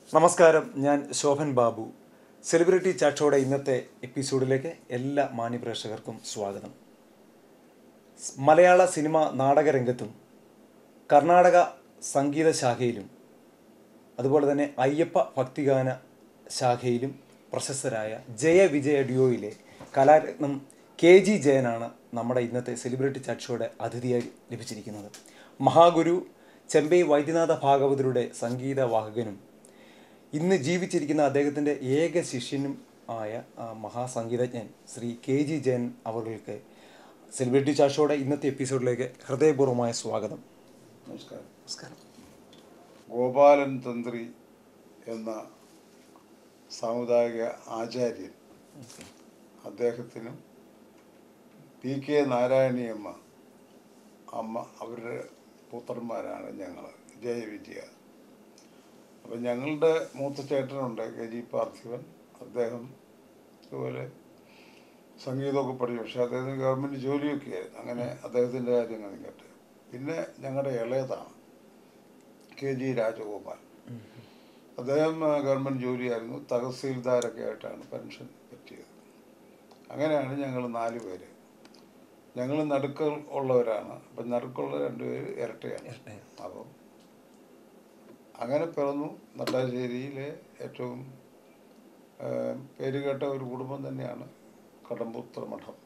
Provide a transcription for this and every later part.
നമസ്കാരം ഞാൻ ശോഭൻ ബാബു സെലിബ്രിറ്റി ചാറ്റോടെ ഇന്നത്തെ എപ്പിസോഡിലേക്ക് എല്ലാ മാന്യപ്രേക്ഷകർക്കും സ്വാഗതം സ് മലയാള സിനിമ നാടകരംഗത്തും കർണാടക സംഗീത ശാഖയിലും അതുപോലെ തന്നെ അയ്യപ്പ ഭക്തിഗാന ശാഖയിലും പ്രശസ്തരായ ജയവിജയ ഡ്യൂയോയിലെ കലാരത്നം കെ ജി ജയനാണ് നമ്മുടെ ഇന്നത്തെ സെലിബ്രിറ്റി ചാറ്റ് ഷോയുടെ അതിഥിയായി ലഭിച്ചിരിക്കുന്നത് മഹാഗുരു ചെമ്പൈ വൈദ്യനാഥ ഭാഗവതരുടെ സംഗീതവാഹകനും ഇന്ന് ജീവിച്ചിരിക്കുന്ന അദ്ദേഹത്തിൻ്റെ ഏക ശിഷ്യനും ആയ ആ, മഹാസംഗീതജ്ഞൻ ശ്രീ കെ ജി ജയൻ അവർക്ക് സെലിബ്രിറ്റി ചാഷോയുടെ ഇന്നത്തെ എപ്പിസോഡിലേക്ക് ഹൃദയപൂർവ്വമായ സ്വാഗതം നമസ്കാരം നമസ്കാരം ഗോപാലൻ തന്ത്രി എന്ന സാമുദായിക ആചാര്യൻ അദ്ദേഹത്തിനും പി കെ നാരായണിയമ്മ അമ്മ അവരുടെ പുത്രന്മാരാണ് ഞങ്ങൾ ജയവിജയ അപ്പം ഞങ്ങളുടെ മൂത്ത ചേട്ടനുണ്ട് കെ ജി പാർത്ഥിവൻ അദ്ദേഹം ഇതുപോലെ സംഗീതമൊക്കെ പഠിച്ചു പക്ഷേ അദ്ദേഹത്തിന് ഗവൺമെൻറ് ജോലിയൊക്കെ ആയിരുന്നു അങ്ങനെ അദ്ദേഹത്തിൻ്റെ കാര്യങ്ങൾ നിൽക്കട്ടെ പിന്നെ ഞങ്ങളുടെ ഇളയതാണ് കെ ജി രാജഗോപാൽ അദ്ദേഹം ആ, ഗവൺമെൻറ് ജോലിയായിരുന്നു തഹസീൽദാരൊക്കെ ആയിട്ടാണ് പെൻഷൻ പറ്റിയത് അങ്ങനെയാണ് ഞങ്ങൾ നാല് പേര് ഞങ്ങൾ നടുക്കൾ ഉള്ളവരാണ് അപ്പം നടുക്കുള്ള രണ്ടുപേര് ഇരട്ടയാണ് അപ്പം അങ്ങനെ പിറന്നു നട്ടാശ്ശേരിയിലെ ഏറ്റവും ആ, പേരുകേട്ട ഒരു കുടുംബം തന്നെയാണ് കടമ്പുത്ര മഠം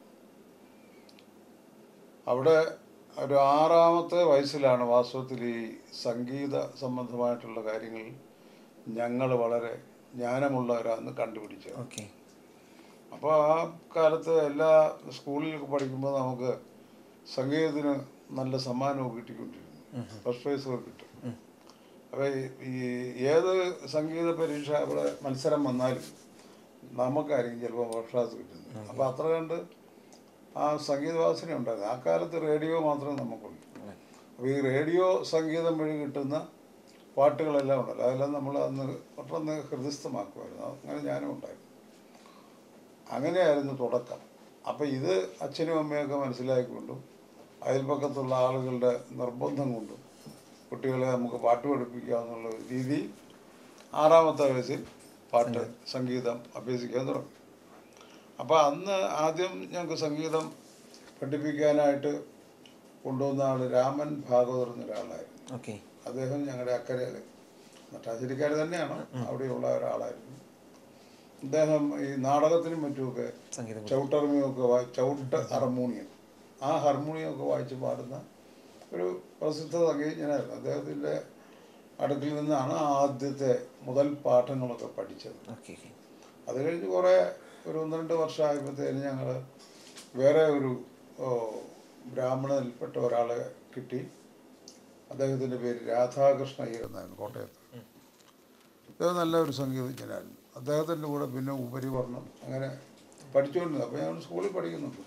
അവിടെ ഒരു ആറാമത്തെ വയസ്സിലാണ് വാസ്തവത്തിൽ ഈ സംഗീത സംബന്ധമായിട്ടുള്ള കാര്യങ്ങളിൽ ഞങ്ങൾ വളരെ ജ്ഞാനമുള്ളവരാന്ന് കണ്ടുപിടിച്ചത് ഓക്കെ അപ്പോൾ ആ കാലത്ത് എല്ലാ സ്കൂളിലൊക്കെ പഠിക്കുമ്പോൾ നമുക്ക് സംഗീതത്തിന് നല്ല സമ്മാനമൊക്കെ കിട്ടിക്കൊണ്ടിരുന്നു ഫസ്റ്റ് പ്രൈസൊക്കെ കിട്ടും അപ്പോൾ ഈ ഏത് സംഗീത പരീക്ഷ അവിടെ മത്സരം വന്നാലും നമുക്കായിരിക്കും ചിലപ്പോൾ ഫസ്റ്റ് ക്ലാസ് കിട്ടുന്നത് അപ്പോൾ അത്ര കണ്ട് ആ സംഗീത വാസന ഉണ്ടായിരുന്നു ആ കാലത്ത് റേഡിയോ മാത്രമേ നമുക്കുള്ളൂ അപ്പോൾ ഈ റേഡിയോ സംഗീതം വഴി കിട്ടുന്ന പാട്ടുകളെല്ലാം ഉണ്ടല്ലോ അതെല്ലാം നമ്മൾ അന്ന് പെട്ടെന്ന് ഹൃദയസ്ഥമാക്കുമായിരുന്നു അങ്ങനെ ഞാനും ഉണ്ടായിരുന്നു അങ്ങനെയായിരുന്നു തുടക്കം അപ്പം ഇത് അച്ഛനും അമ്മയൊക്കെ മനസ്സിലാക്കിക്കൊണ്ടും അയൽപക്കത്തുള്ള ആളുകളുടെ നിർബന്ധം കൊണ്ടും കുട്ടികളെ നമുക്ക് പാട്ട് പഠിപ്പിക്കാമെന്നുള്ള ഒരു രീതിയിൽ ആറാമത്തെ വയസ്സിൽ പാട്ട് സംഗീതം അഭ്യസിക്കാൻ തുടങ്ങി അപ്പോൾ അന്ന് ആദ്യം ഞങ്ങൾക്ക് സംഗീതം പഠിപ്പിക്കാനായിട്ട് കൊണ്ടുവന്ന ആൾ രാമൻ ഭാഗവതർ എന്നൊരാളായിരുന്നു ഓക്കെ അദ്ദേഹം ഞങ്ങളുടെ അക്കരയിൽ നട്ടാശ്ശേരിക്കാർ തന്നെയാണ് അവിടെയുള്ള ഒരാളായിരുന്നു അദ്ദേഹം ഈ നാടകത്തിനും മറ്റുമൊക്കെ സംഗീതം ചവിട്ടർമിയൊക്കെ വായി ചവിട്ട് ഹാർമോണിയം ആ ഹാർമോണിയമൊക്കെ വായിച്ച് പാടുന്ന ഒരു പ്രസിദ്ധ സംഗീതജ്ഞനായിരുന്നു അദ്ദേഹത്തിൻ്റെ അടുക്കിൽ നിന്നാണ് ആദ്യത്തെ മുതൽ പാഠങ്ങളൊക്കെ പഠിച്ചത് ഓക്കെ അത് കഴിഞ്ഞ് കുറേ ഒരു ഒന്ന് രണ്ട് വർഷമായപ്പോഴത്തേന് ഞങ്ങൾ വേറെ ഒരു ഓ, ബ്രാഹ്മണനിൽപ്പെട്ട ഒരാളെ കിട്ടി അദ്ദേഹത്തിൻ്റെ പേര് രാധാകൃഷ്ണ അയ്യർ എന്നായിരുന്നു കോട്ടയത്ത് അദ്ദേഹം നല്ല ഒരു സംഗീതജ്ഞനായിരുന്നു അദ്ദേഹത്തിൻ്റെ കൂടെ പിന്നെ ഉപരിവർണ്ണം അങ്ങനെ പഠിച്ചുകൊണ്ടിരുന്നു അപ്പോൾ ഞങ്ങൾ സ്കൂളിൽ പഠിക്കുന്നുണ്ട്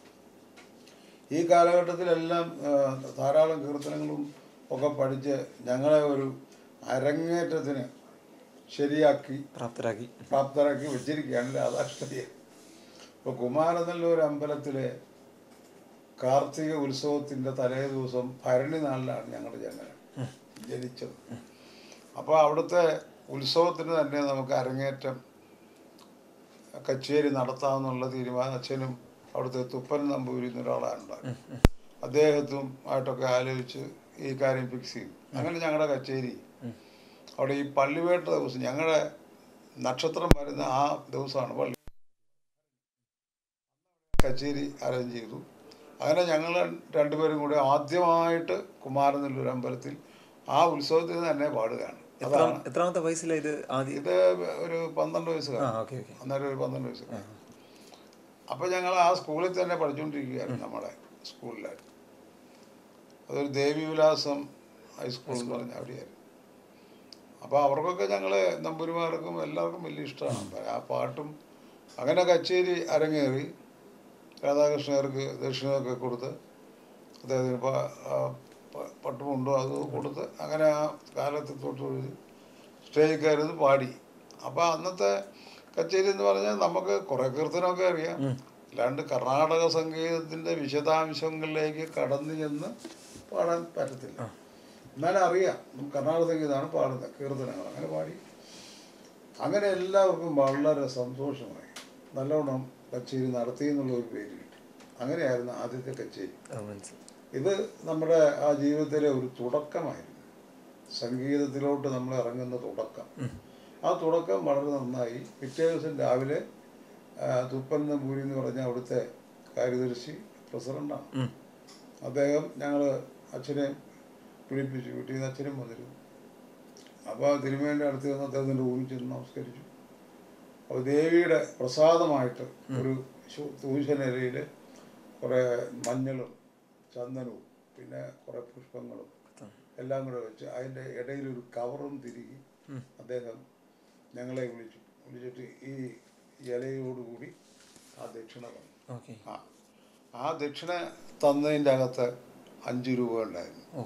ഈ കാലഘട്ടത്തിലെല്ലാം ആ, ധാരാളം കീർത്തനങ്ങളും ഒക്കെ പഠിച്ച് ഞങ്ങളെ ഒരു അരങ്ങേറ്റത്തിന് ശരിയാക്കി പ്രാപ്തരാക്കി പ്രാപ്തരാക്കി വെച്ചിരിക്കുകയാണ് രാധാകൃഷ്ണയെ ഇപ്പോൾ കുമാരനല്ലൂർ അമ്പലത്തിലെ കാർത്തിക ഉത്സവത്തിൻ്റെ തലേ ദിവസം ഭരണി നാളിലാണ് ഞങ്ങളുടെ ജനനം ജനിച്ചത് അപ്പോൾ അവിടുത്തെ ഉത്സവത്തിന് തന്നെ നമുക്ക് അരങ്ങേറ്റം കച്ചേരി നടത്താമെന്നുള്ള തീരുമാനം അച്ഛനും അവിടുത്തെ തുപ്പൻ നമ്പൂരി എന്നൊരാളാണ് ഉണ്ടായത് അദ്ദേഹത്തും ആയിട്ടൊക്കെ ആലോചിച്ച് ഈ കാര്യം ഫിക്സ് ചെയ്തു അങ്ങനെ ഞങ്ങളുടെ കച്ചേരി അവിടെ ഈ പള്ളിവേട്ട ദിവസം ഞങ്ങളുടെ നക്ഷത്രം വരുന്ന ആ ദിവസമാണ് പള്ളി കച്ചേരി അറേഞ്ച് ചെയ്തു അങ്ങനെ ഞങ്ങൾ രണ്ടുപേരും കൂടി ആദ്യമായിട്ട് കുമാരനെല്ലൂർ അമ്പലത്തിൽ ആ ഉത്സവത്തിൽ തന്നെ പാടുകയാണ് എത്ര അതാണ് എത്രാമത്തെ വയസ്സിലാണ് ഇത് ആദ്യം ഇത് ഒരു പന്ത്രണ്ട് ആ വയസ്സുകാരൻ ഓക്കെ ഓക്കെ അന്നേരം ഒരു പന്ത്രണ്ട് വയസ്സുകാരൻ അപ്പോൾ ഞങ്ങൾ ആ സ്കൂളിൽ തന്നെ പഠിച്ചുകൊണ്ടിരിക്കുകയായിരുന്നു നമ്മുടെ സ്കൂളിലായിരുന്നു അതൊരു ദേവിവിലാസം ഹൈസ്കൂൾ എന്ന് പറഞ്ഞ അവിടെയായിരുന്നു അപ്പോൾ അവർക്കൊക്കെ ഞങ്ങൾ നമ്പൂരിമാർക്കും എല്ലാവർക്കും വലിയ ഇഷ്ടമാണ് ആ പാട്ടും അങ്ങനെ കച്ചേരി അരങ്ങേറി രാധാകൃഷ്ണർക്ക് ദക്ഷിണയൊക്കെ കൊടുത്ത് അദ്ദേഹത്തിന് പ- ആ പ- പട്ടുമുണ്ടോ അത് കൊടുത്ത് അങ്ങനെ ആ കാലത്ത് തൊട്ട് സ്റ്റേജിൽ കയറി പാടി അപ്പോൾ അന്നത്തെ കച്ചേരി എന്ന് പറഞ്ഞാൽ നമുക്ക് കുറേ കീർത്തനമൊക്കെ അറിയാം അല്ലാണ്ട് കർണാടക സംഗീതത്തിൻ്റെ വിശദാംശങ്ങളിലേക്ക് കടന്നു ചെന്ന് പാടാൻ പറ്റത്തില്ല എന്നാലും അറിയാം നമുക്ക് കർണാടക സംഗീതമാണ് പാടുന്നത് കീർത്തനങ്ങൾ അങ്ങനെ പാടി അങ്ങനെ എല്ലാവർക്കും വളരെ സന്തോഷമായി നല്ലോണം കച്ചേരി നടത്തി എന്നുള്ള ഒരു പേര് കിട്ടി അങ്ങനെയായിരുന്നു ആദ്യത്തെ കച്ചേരി ആ, മനസ്സിലായി ഇത് നമ്മുടെ ആ ജീവിതത്തിലെ ഒരു തുടക്കമായിരുന്നു സംഗീതത്തിലോട്ട് നമ്മൾ ഇറങ്ങുന്ന തുടക്കം ആ തുടക്കം വളരെ നന്നായി പിറ്റേ ദിവസം രാവിലെ ആ, തുപ്പൻ നമ്പൂരി എന്ന് പറഞ്ഞ അവിടുത്തെ കാര്യദർശി പ്രസിഡന്റാണ് ഉം. അദ്ദേഹം ഞങ്ങൾ അച്ഛനെ വിളിപ്പിച്ചു വീട്ടിൽ നിന്ന് അച്ഛനും വന്നിരുന്നു അപ്പോൾ തിരുമേൻ്റെ അടുത്ത് വന്ന് അദ്ദേഹത്തിൻ്റെ റൂമിൽ ചെന്ന് നമസ്കരിച്ചു അപ്പോൾ ദേവിയുടെ പ്രസാദമായിട്ട് ഒരു ശു- തൂശനിലയിൽ കുറേ മഞ്ഞളും ചന്ദനവും പിന്നെ കുറേ പുഷ്പങ്ങളും എല്ലാം കൂടെ വെച്ച് അതിൻ്റെ ഇടയിൽ ഒരു കവറും തിരികെ അദ്ദേഹം ഞങ്ങളെ വിളിച്ചു വിളിച്ചിട്ട് ഈ ഇലയോടുകൂടി ആ ദക്ഷിണ തന്നു ഓക്കെ ആ ആ ദക്ഷിണ തന്നതിൻ്റെ അകത്ത് അഞ്ച് രൂപ ഉണ്ടായിരുന്നു ഓ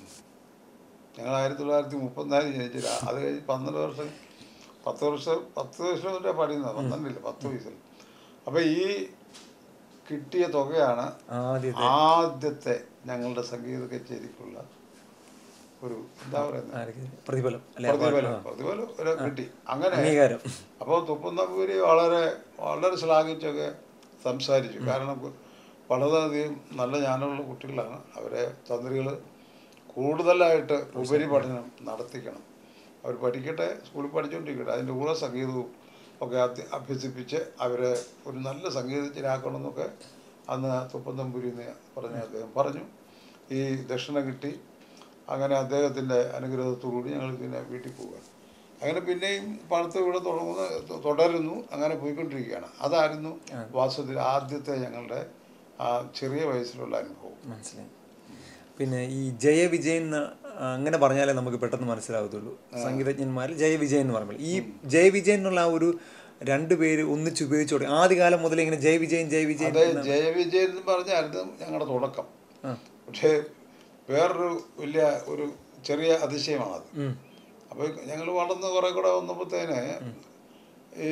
ഞങ്ങൾ ആയിരത്തി തൊള്ളായിരത്തി മുപ്പത്തിനാല് ജനിച്ചില്ല അത് കഴിഞ്ഞ് പന്ത്രണ്ട് വർഷം പത്ത് വർഷം പത്ത് വർഷം വരെ പഠിക്കുന്നത് പന്ത്രണ്ടില്ല പത്ത് വയസ്സിൽ അപ്പം ഈ കിട്ടിയ തുകയാണ് ആദ്യത്തെ ആദ്യത്തെ ഞങ്ങളുടെ സംഗീത കച്ചേരിക്കുള്ള ഒരു എന്താ പറയുന്നത് ആർക്ക് പ്രതിഫലം അല്ലെ പ്രതിഫലം പ്രതിഫലം ഒരു കിട്ടി അങ്ങനെ അംഗീകാരം അപ്പോൾ തുപ്പന്നപ്പൂരി വളരെ വളരെ ശ്ലാഘിച്ചൊക്കെ സംസാരിച്ചു കാരണം കു- വളരെയധികം നല്ല ജ്ഞാനമുള്ള കുട്ടികളാണ് അവരെ തന്ത്രികൾ കൂടുതലായിട്ട് ഉപരിപഠനം നടത്തിക്കണം അവർ പഠിക്കട്ടെ സ്കൂളിൽ പഠിച്ചുകൊണ്ടിരിക്കട്ടെ അതിൻ്റെ കൂടെ സംഗീതവും ഒക്കെ അഭ്യ- അഭ്യസിപ്പിച്ച് അവരെ ഒരു നല്ല സംഗീതജ്ഞരാക്കണം എന്നൊക്കെ അന്ന് തുപ്പന്തമ്പുരി എന്ന് പറഞ്ഞ അദ്ദേഹം പറഞ്ഞു ഈ ദക്ഷിണ കിട്ടി അങ്ങനെ അദ്ദേഹത്തിൻ്റെ അനുഗ്രഹത്തോടുകൂടി ഞങ്ങൾ പിന്നെ വീട്ടിൽ പോവുകയാണ് അങ്ങനെ പിന്നെയും പഠിത്തം ഇവിടെ തുടങ്ങുന്ന തുടരുന്നു അങ്ങനെ പോയിക്കൊണ്ടിരിക്കുകയാണ് അതായിരുന്നു വാസ്തവത്തിൽ ആദ്യത്തെ ഞങ്ങളുടെ ആ ചെറിയ വയസ്സിലുള്ള അനുഭവം മനസ്സിലായി പിന്നെ ഈ ജയവിജയൻ എന്ന് അങ്ങനെ പറഞ്ഞാലേ നമുക്ക് പെട്ടെന്ന് മനസ്സിലാവത്തുള്ളൂ സംഗീതജ്ഞന്മാരിൽ ജയവിജയൻ എന്ന് പറയുമ്പോൾ ഈ ജയവിജയൻ എന്നുള്ള ആ ഒരു രണ്ട് പേര് ഒന്നിച്ച് ഉപയോഗിച്ചു തുടങ്ങി ആദ്യകാലം മുതൽ ഇങ്ങനെ ജയവിജയൻ ജയവിജയൻ അതെ ജയവിജയൻ എന്ന് പറഞ്ഞായിരുന്നു ഞങ്ങളുടെ തുടക്കം ആ. പക്ഷേ വേറൊരു വലിയ ഒരു ചെറിയ അതിശയമാണത് ഉം. അപ്പോൾ ഞങ്ങൾ വളർന്ന് കുറെ കൂടെ വന്നപ്പോഴത്തേന് ഈ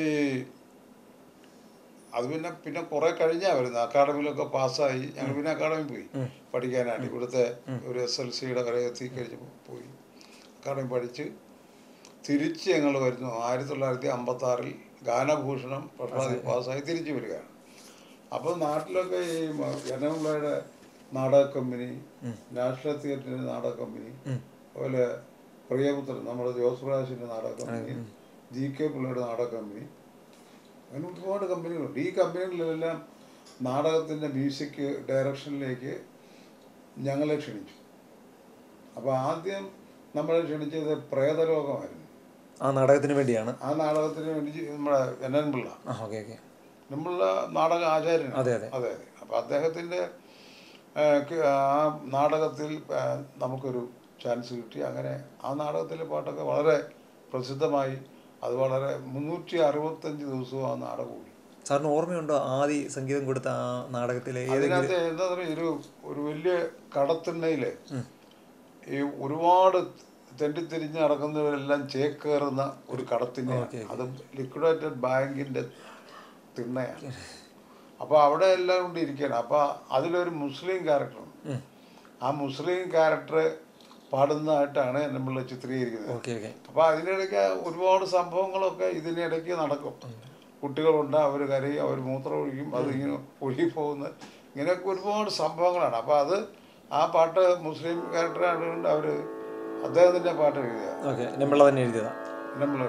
അത് പിന്നെ പിന്നെ കുറെ കഴിഞ്ഞാ വരുന്നത് അക്കാഡമിയിലൊക്കെ പാസ്സായി ഞങ്ങൾ പിന്നെ അക്കാഡമി പോയി പഠിക്കാനായിട്ട് ഇവിടുത്തെ ഒരു എസ് എൽ സിയുടെ വരെ എത്തി കഴിഞ്ഞപ്പോൾ പോയി അക്കാഡമി പഠിച്ച് തിരിച്ച് ഞങ്ങൾ വരുന്നു ആയിരത്തി തൊള്ളായിരത്തി അമ്പത്തി ആറിൽ ഗാനഭൂഷണം പട്ടാളി പാസ്സായി തിരിച്ചു വരികയാണ് അപ്പോൾ നാട്ടിലൊക്കെ ഈ ജനപിള്ളയുടെ നാടക കമ്പനി നാഷണൽ തിയേറ്ററിൻ്റെ നാടക കമ്പനി അതുപോലെ പ്രിയപുത്രൻ നമ്മുടെ ജോസ് പ്രകാശിൻ്റെ നാടക കമ്പനി ജി കെ പിള്ളയുടെ നാടക കമ്പനി അങ്ങനെ ഒരുപാട് കമ്പനികളുണ്ട് ഈ കമ്പനികളിലെല്ലാം നാടകത്തിൻ്റെ മ്യൂസിക് ഡയറക്ഷനിലേക്ക് ഞങ്ങളെ ക്ഷണിച്ചു അപ്പോൾ ആദ്യം നമ്മളെ ക്ഷണിച്ചത് പ്രേതലോകമായിരുന്നു ആ നാടകത്തിന് വേണ്ടിയാണ് ആ നാടകത്തിന് വേണ്ടി നമ്മുടെ എൻ എൻ പിള്ള ആ ഓക്കെ ഓക്കെ നമ്മളുടെ നാടക ആചാര്യൻ അതെ, അതെ. അതെ അതെ അപ്പം അദ്ദേഹത്തിൻ്റെ ആ നാടകത്തിൽ ആ, നമുക്കൊരു ചാൻസ് കിട്ടി അങ്ങനെ ആ നാടകത്തിലെ പാട്ടൊക്കെ വളരെ പ്രസിദ്ധമായി അത് വളരെ മുന്നൂറ്റി അറുപത്തഞ്ച് ദിവസവും ആ നാടകം ഓടി സാറിന് ഓർമ്മയുണ്ടോ ആദ്യ സംഗീതം കൊടുത്ത ആ നാടകത്തിലെ ഏതെങ്കിലും അതിനകത്ത് എന്താ പറയുക ഒരു ഒരു വലിയ കടത്തിണ്ണയിൽ ഈ ഒരുപാട് തെണ്ടിത്തിരിഞ്ഞ് നടക്കുന്നവരെല്ലാം ചേക്കേറുന്ന ഒരു കടത്തിണ്ണ അത് ലിക്വിഡേറ്റഡ് ബാങ്കിന്റെ തിണ്ണയാണ് അപ്പോൾ അവിടെ എല്ലാം കൊണ്ട് ഇരിക്കുകയാണ് അപ്പോൾ അതിലൊരു മുസ്ലിം ക്യാരക്ടറുണ്ട് ആ മുസ്ലിം ക്യാരക്ടർ പാടുന്നതായിട്ടാണ് നമ്മൾ ചിത്രീകരിക്കുന്നത് ഓക്കെ ഓക്കെ അപ്പോൾ അതിനിടയ്ക്ക് ഒരുപാട് സംഭവങ്ങളൊക്കെ ഇതിനിടയ്ക്ക് നടക്കും കുട്ടികളുണ്ട് അവർ കരയും അവർ മൂത്രം ഒഴിക്കും അത് ഇങ്ങനെ ഒഴുകി പോകുന്ന ഇങ്ങനെയൊക്കെ ഒരുപാട് സംഭവങ്ങളാണ് അപ്പോൾ അത് ആ പാട്ട് മുസ്ലിം ക്യാരക്ടറായതുകൊണ്ട് അവർ അദ്ദേഹത്തിൻ്റെ പാട്ട് എഴുതിയ ഓക്കെ നമ്മളെ തന്നെ എഴുതിയതാ നമ്മൾ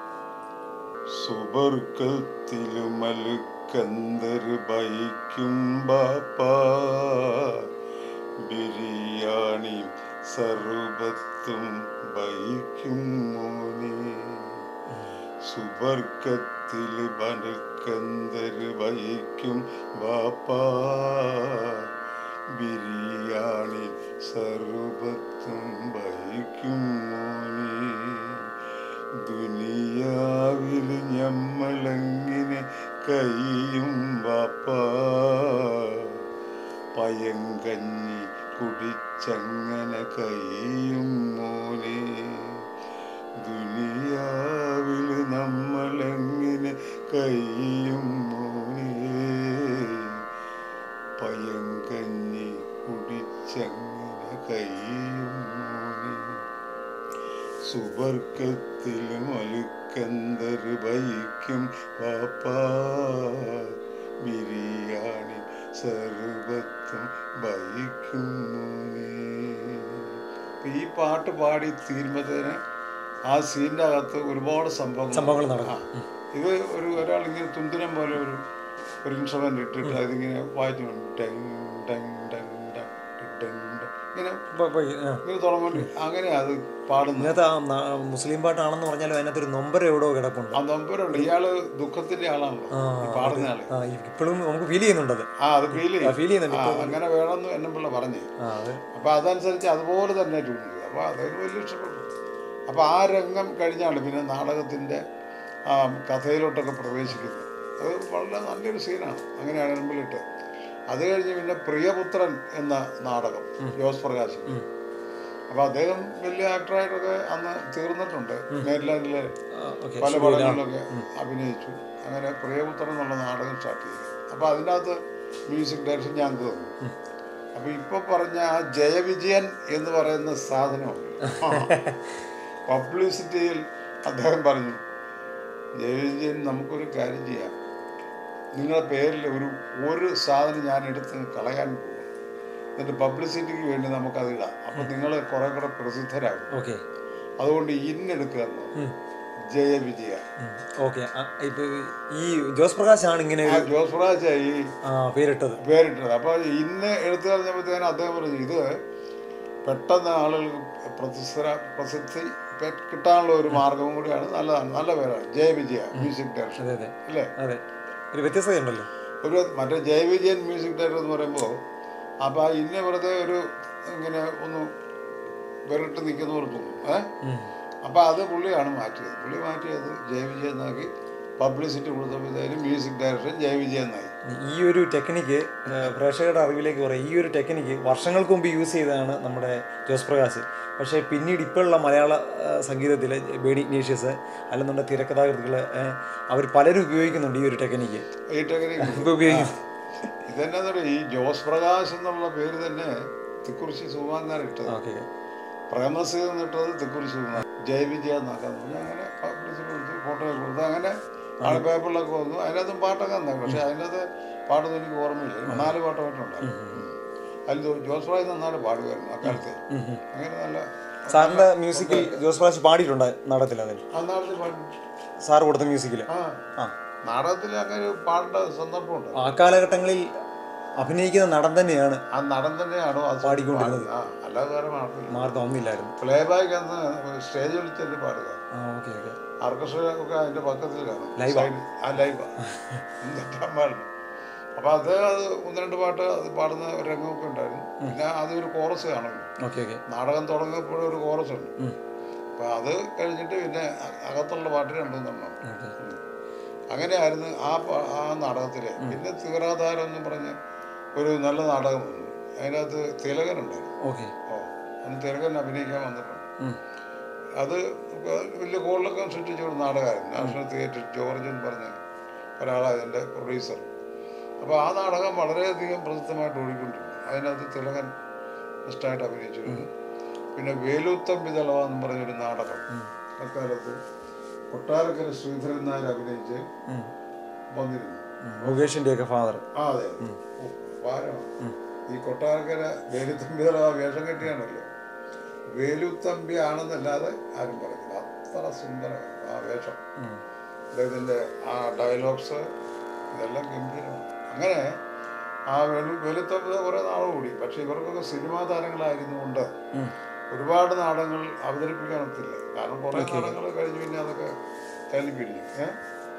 സുബർക്കത്തിലും മലുക്കന്തർ ബൈക്കും ബാപ്പ ബിരിയാണി സർബത്തും ബൈക്കും മോനെ സുബർക്കത്തിൽ ബനുക്കന്തർ ബൈക്കും ബാപ്പ ബിരിയാണി സർബത്തും ബൈക്കും മോനെ ദുനിയാവിൽ ഞമ്മളെങ്ങനെ കയ്യും ബാപ്പ പയങ്കഞ്ഞി കുടിച്ചങ്ങനെ കയ്യും മോനെ ദുനിയാവിൽ നമ്മളെങ്ങനെ കയ്യും മോനെ പയങ്കഞ്ഞി കുടിച്ചങ്ങനെ കയ്യും മോനെ സുബർക്കത്തിലും അലുക്ക നമുക്കെന്തൊരു ബൈക്കും പാപ്പാ ബിരിയാണി സർവത്തും ബൈക്കുന്നു നീ ഇപ്പൊ ഈ പാട്ട് പാടി തീരുമ്പത്തേന് ആ സീൻ്റെ അകത്ത് ഒരുപാട് സംഭവങ്ങൾ സംഭവങ്ങൾ നടക്കും. ആ. ഇത് ഒരു ഒരാൾ ഇങ്ങനെ തുന്തിരം പോലെ ഒരു ഒരു ഇൻസ്ട്രുമെന്റ് ഇട്ടിട്ട് അതിങ്ങനെ വായിച്ചു ഡങ് ഡങ് ഡങ് ഡങ് ഡങ് ഡങ്. ഇങ്ങനെ ഇപ്പൊ- ഇപ്പൊ ഈ, ആ. ഇങ്ങനെ തുടങ്ങി അങ്ങനെ അത് പാടുന്നത് ഇതിനകത്ത് ആ ന- മുസ്ലിം പാട്ടാണെന്ന് പറഞ്ഞാലും അതിനകത്ത് ഒരു നൊമ്പരം എവിടെയോ കിടപ്പുണ്ട് ആ നമ്പരുണ്ട് ഇയാള് ദുഃഖത്തിന്റെ ആളാണല്ലോ ആ, ഈ പാടുന്ന ആള് ആ ഇപ്പോഴും നമുക്ക് ഫീൽ ചെയ്യുന്നുണ്ടത് ആ അത് ഫീൽ ആ, feel ചെയ്യുന്നുണ്ട്. ആ അങ്ങനെ വേണമെന്ന് എന്നെ പിള്ള പറഞ്ഞു ആ അത് അപ്പൊ അതനുസരിച്ച് അതുപോലെ തന്നെ ട്യൂൺ ചെയ്തു അപ്പൊ അതൊരു വലിയ ഇഷ്ടപ്പെട്ടു അപ്പൊ ആ രംഗം കഴിഞ്ഞാണ് പിന്നെ നാടകത്തിന്റെ ആ കഥയിലോട്ടൊക്കെ പ്രവേശിക്കുന്നത് അത് വളരെ നല്ലൊരു സീനാണ് അങ്ങനെയാണ് മുമ്പിലിട്ട് അത് കഴിഞ്ഞ് പിന്നെ പ്രിയപുത്രൻ എന്ന നാടകം ജോസ് പ്രകാശ് അപ്പൊ അദ്ദേഹം വലിയ ആക്ടറായിട്ടൊക്കെ അന്ന് തീർന്നിട്ടുണ്ട് മേരിലാൻഡിലെ ഓക്കെ പല പടങ്ങളിലൊക്കെ അഭിനയിച്ചു അങ്ങനെ പ്രിയപുത്രൻ എന്നുള്ള നാടകം സ്റ്റാർട്ട് ചെയ്തു അപ്പൊ അതിനകത്ത് മ്യൂസിക് ഡയറക്ഷൻ ഞങ്ങൾക്ക് തന്നു അപ്പൊ ഇപ്പൊ പറഞ്ഞ ആ ജയവിജയൻ എന്ന് പറയുന്ന സാധനമുണ്ട് പബ്ലിസിറ്റിയിൽ അദ്ദേഹം പറഞ്ഞു ജയവിജയൻ നമുക്കൊരു കാര്യം ചെയ്യാം നിങ്ങളുടെ പേരിൽ ഒരു ഒരു സാധനം ഞാൻ എടുത്ത് കളയാൻ പോകും എന്നിട്ട് പബ്ലിസിറ്റിക്ക് വേണ്ടി നമുക്കത് ഇടാം അപ്പം നിങ്ങൾ കുറെ കൂടെ പ്രസിദ്ധരാകും ഓക്കെ അതുകൊണ്ട് ഇന്നെടുക്കുക എന്ന് പറഞ്ഞു. ജയവിജയ ഓക്കെ ഇപ്പൊ ഈ ജോസ് പ്രകാശ് ആണ് ഇങ്ങനെ ആ ഒരു ജോസ് പ്രാജ ഈ ആ, പേരിട്ടത് പേരിട്ടത് അപ്പൊ ഇന്ന് എടുത്തു കഴിഞ്ഞപ്പോഴത്തേനും അദ്ദേഹം പറഞ്ഞു ഇത് പെട്ടെന്ന് ആളുകൾക്ക് പ്രസിദ്ധ പ്രസിദ്ധി പെ- കിട്ടാനുള്ള ഒരു മാർഗവും കൂടിയാണ് നല്ലതാണ് നല്ല പേരാണ് ജയവിജയ മ്യൂസിക് ഡയറക്ഷൻ അതെ അതെ അല്ലേ അതെ ഒരു വ്യത്യസ്തതയുണ്ടല്ലോ ഒരു മറ്റേ ജയവിജയൻ മ്യൂസിക് ഡയറക്ടർ എന്ന് പറയുമ്പോൾ അപ്പോൾ ആ ഇന്ന വെറുതെ ഒരു ഇങ്ങനെ ഒന്ന് വെറിട്ട് നിൽക്കുന്നവർ തോന്നും ഏഹ് ഉം. അപ്പോൾ അത് പുള്ളിയാണ് മാറ്റിയത് പുള്ളി മാറ്റിയത് ജയവിജയൻ എന്നാക്കി പബ്ലിസിറ്റി കൊടുത്തപ്പോഴത്തേനും മ്യൂസിക് ഡയറക്ഷൻ ജയവിജയൻ എന്നായി ഈ ഒരു ടെക്നിക്ക് പ്രേക്ഷകരുടെ അറിവിലേക്ക് പറയാം ഈ ഒരു ടെക്നിക്ക് വർഷങ്ങൾക്ക് മുമ്പ് യൂസ് ചെയ്തതാണ് നമ്മുടെ ജോസ് പ്രകാശ് പക്ഷേ പിന്നീട് ഇപ്പോഴുള്ള മലയാള ആ, സംഗീതത്തിലെ ബേഡി ഇഗ്നീഷ്യസ് അല്ലെന്നുണ്ട് തിരക്കഥാകൃത്തുകൾ അവർ പലരും ഉപയോഗിക്കുന്നുണ്ട് ഈ ഒരു ടെക്നിക്ക് ഈ ടെക്നിക്ക് ഇപ്പോൾ ഉപയോഗിക്കുന്നു ഇതെന്നാ പറയുക ഈ ജോസ് പ്രകാശ് എന്നുള്ള പേര് തന്നെ തിക്കുറിശി സുകുമാരനാണ് ഇട്ടത് ഓക്കെ പ്രേമസി എന്നിട്ടത് തിക്കുറിശി സുകുമാരൻ ജയവിജയ എന്നാക്കാൻ പറഞ്ഞു അങ്ങനെ പബ്ലിസിറ്റി കൊടുത്തു ഫോട്ടോ കൊടുത്തു അങ്ങനെ ആള് പേപ്പറിലൊക്കെ വന്നു അതിനകത്തും പാട്ടൊക്കെ തന്നെ പക്ഷെ അതിനകത്ത് പാട്ടൊന്നും എനിക്ക് ഓർമ്മയില്ല നാല് പാട്ടമായിട്ടുണ്ടായിരുന്നു അതിൽ ജോ- ജോസ് പ്രായ് നന്നായിട്ട് പാടുമായിരുന്നു അക്കാലത്ത് അങ്ങനെ നല്ല സാറിൻ്റെ മ്യൂസിക്കിൽ ജോസ് പ്രകാശ് പാടിയിട്ടുണ്ട് നാടകത്തിൽ അതിൽ ആ നാടകത്തിൽ പാടി സാർ കൊടുത്ത മ്യൂസിക്കിൽ ആ ആ നാടകത്തിൽ അങ്ങനെ പാടേണ്ട സന്ദർഭമുണ്ട് ആ കാലഘട്ടങ്ങളിൽ അഭിനയിക്കുന്ന നടൻ തന്നെയാണ് ആ നടൻ തന്നെയാണോ അത് പാടിക്കൊണ്ടിരുന്നത്. ആ അല്ലാതെ വേറെ മാർഗമില്ല മാർഗം ഒന്നില്ലായിരുന്നു പ്ലേ ബാക്ക് അന്ന് സ്റ്റേജ് വിളിച്ചല്ലേ പാടുക ആ ഓക്കെ ഓക്കെ ഓർക്കസ്ട്ര ഒക്കെ അതിന്റെ പക്കത്തിൽ കാണും Live ആ? Side- ആ ലൈവ് തെറ്റാൻ പാടില്ല അപ്പൊ അദ്ദേഹം അത് ഒന്ന് രണ്ട് പാട്ട് അത് പാടുന്ന ഒരു രംഗമൊക്കെ ഉണ്ടായിരുന്നു പിന്നെ അത് ഒരു കോറസ് കാണും ഓക്കെ ഓക്കെ നാടകം തുടങ്ങിയപ്പോഴും ഒരു കോറസ് ഉണ്ട് അപ്പൊ അത് കഴിഞ്ഞിട്ട് പിന്നെ അ- അകത്തുള്ള പാട്ട് രണ്ടും തരണം ഓക്കെ അങ്ങനെയായിരുന്നു ആ പ- ആ നാടകത്തിലെ പിന്നെ തീറാധാരം എന്ന് പറഞ്ഞ് ഒരു നല്ല നാടകം വന്നു അതിനകത്ത് തിലകനുണ്ടായിരുന്നു ഓക്കെ ഓ അന്ന് തിലകൻ അഭിനയിക്കാൻ വന്നിട്ടുണ്ട് അത് വലിയ കോളിലൊക്കെ സൃഷ്ടിച്ച ഒരു നാടകമായിരുന്നു നാഷണൽ തിയേറ്റർ ജോർജ് എന്ന് പറഞ്ഞ ഒരാളാണ് അതിൻ്റെ പ്രൊഡ്യൂസർ അപ്പോൾ ആ നാടകം വളരെയധികം പ്രസിദ്ധമായിട്ട് ഓടിക്കൊണ്ടിരുന്നു അതിനകത്ത് തിലകൻ ഫസ്റ്റായിട്ട് അഭിനയിച്ചിരുന്നു പിന്നെ വേലൂത്തം പിതളവ എന്ന് പറഞ്ഞൊരു നാടകം അക്കാലത്ത് കൊട്ടാരക്കര ശ്രീധരൻ നായർ അഭിനയിച്ച് വന്നിരുന്നു മുകേഷിന്റെ ഒക്കെ ഫാദർ ആ അതെ അതെ. ഓ, ഭാരമാണ് ഈ കൊട്ടാരക്കര വേലുത്തമ്പി ആ വേഷം കെട്ടിയാണല്ലോ വേലുത്തമ്പി ആണെന്നല്ലാതെ ആരും പറയുന്നില്ല അത്ര സുന്ദരമാണ് ആ വേഷം അദ്ദേഹത്തിൻ്റെ ആ ഡയലോഗ്സ് ഇതെല്ലാം ഗംഭീരമാണ് അങ്ങനെ ആ വെളു വെളുത്തമ്പി കുറേ നാൾ കൂടി പക്ഷെ ഇവർക്കൊക്കെ സിനിമാ താരങ്ങളായിരുന്നുകൊണ്ട് ഒരുപാട് നാടകങ്ങൾ അവതരിപ്പിക്കാൻ ഒത്തില്ല കാരണം കുറേ നാടകങ്ങൾ കഴിഞ്ഞ് പിന്നെ അതൊക്കെ തല്ലിപ്പിടിഞ്ഞു ഏഹ്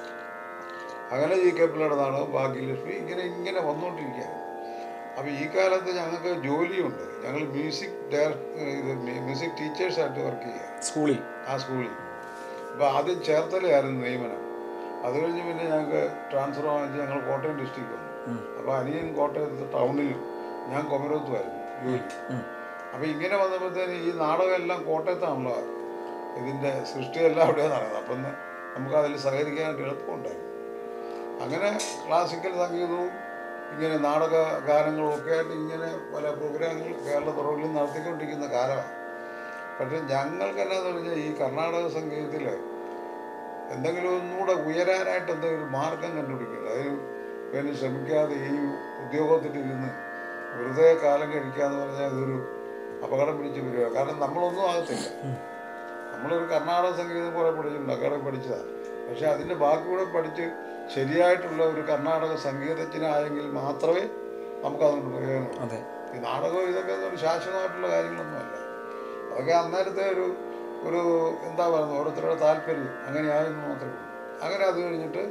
അങ്ങനെ ജി കെ പിള്ളയുടെ നാടകം ഭാഗ്യലക്ഷ്മി ഇങ്ങനെ ഇങ്ങനെ വന്നുകൊണ്ടിരിക്കുകയാണ് അപ്പോൾ ഈ കാലത്ത് ഞങ്ങൾക്ക് ജോലിയുണ്ട് ഞങ്ങൾ മ്യൂസിക് ഡയറക്ടർ ഇത് മ്യൂസിക് ടീച്ചേഴ്സായിട്ട് വർക്ക് ചെയ്യുക സ്കൂളിൽ ആ സ്കൂളിൽ അപ്പോൾ ആദ്യം ചേർത്തലയായിരുന്നു നിയമനം അത് കഴിഞ്ഞ് പിന്നെ ഞങ്ങൾക്ക് ട്രാൻസ്ഫർ വാങ്ങിച്ച് ഞങ്ങൾ കോട്ടയം ഡിസ്ട്രിക്ട് വന്നു അപ്പോൾ അനിയൻ കോട്ടയത്ത് ടൗണിലും ഞാൻ കൊമരത്തുമായിരുന്നു ജോലി അപ്പോൾ ഇങ്ങനെ വന്നപ്പോഴത്തേന് ഈ നാടകമെല്ലാം കോട്ടയത്താണല്ലോ ഇതിൻ്റെ സൃഷ്ടിയെല്ലാം അവിടെയാണ് നടന്നത് അപ്പം നമുക്ക് അതിൽ സഹകരിക്കാനായിട്ട് എളുപ്പമുണ്ടായിരുന്നു അങ്ങനെ ക്ലാസിക്കൽ സംഗീതവും ഇങ്ങനെ നാടക ഗാനങ്ങളും ഒക്കെ ആയിട്ട് ഇങ്ങനെ പല പ്രോഗ്രാമുകൾ കേരളത്തുറവിൽ നടത്തിക്കൊണ്ടിരിക്കുന്ന കാലമാണ് പക്ഷെ ഞങ്ങൾക്ക് എന്നാന്ന് പറഞ്ഞാൽ ഈ കർണാടക സംഗീതത്തിൽ എന്തെങ്കിലും ഒന്നുകൂടെ ഉയരാനായിട്ട് എന്തെങ്കിലും ഒരു മാർഗം കണ്ടുപിടിക്കില്ല അതിന് വേണ്ടി ശ്രമിക്കാതെ ഈ ഉദ്യോഗത്തിലിരുന്ന് വെറുതെ കാലം കഴിക്കാന്ന് പറഞ്ഞാൽ അതൊരു അപകടം പിടിച്ച പരിപാടി കാരണം നമ്മളൊന്നും ആകത്തില്ല നമ്മളൊരു കർണാടക സംഗീതം കുറെ പഠിച്ചിട്ടുണ്ട് അക്കാടെ പഠിച്ചതാണ് പക്ഷെ അതിൻ്റെ ബാക്കി കൂടെ പഠിച്ച് ശരിയായിട്ടുള്ള ഒരു കർണാടക സംഗീതജ്ഞനായെങ്കിൽ മാത്രമേ നമുക്കതുകൊണ്ട് പ്രയോജനം അതെ ഈ നാടകം ഇതൊക്കെ ഒരു ശാശ്വതമായിട്ടുള്ള കാര്യങ്ങളൊന്നുമല്ല അതൊക്കെ അന്നേരത്തെ ഒരു ഒരു എന്താ പറയുന്നത് ഓരോരുത്തരുടെ താല്പര്യം അങ്ങനെയായിരുന്നു മാത്രമേ ഉള്ളൂ അങ്ങനെ അത് കഴിഞ്ഞിട്ട്